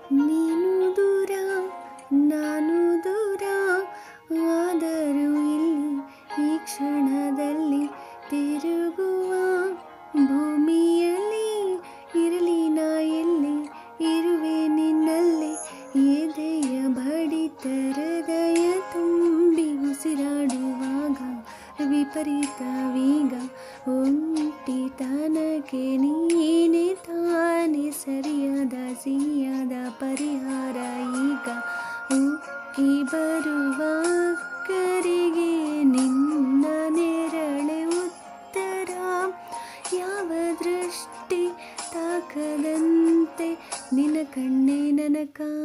ನೀನು ದೂರ ನಾನು ದೂರ ಆದರೂ ಇಲ್ಲಿ ಈ ಕ್ಷಣದಲ್ಲಿ ತಿರುಗುವ ಭೂಮಿಯಲ್ಲಿ ಇರಲಿ ನಾ ಎಲ್ಲಿ ಇರುವೆ ನಿನ್ನಲ್ಲೇ ಎದೆಯ ಬಡಿತ ಹೃದಯ ತುಂಬಿ ಉಸಿರಾಡುವಾಗ ವಿಪರೀತವೀಗ ಒಂಟಿತನಕ್ಕೆ ನೀನೆ ತಾನೆ ಸರಿಯಾದ ಸಿಹಿಯಾದ ಪರಿಹಾರ ಈಗ ಉಕ್ಕಿ ಬರುವ ಕರಿಗೆ ನಿನ್ನ ನೆರಳೆ ಉತ್ತರ ಯಾವ ದೃಷ್ಟಿ ತಾಕದಂತೆ ನಿನ್ನ ಕಣ್ಣೆ ನನ್ನ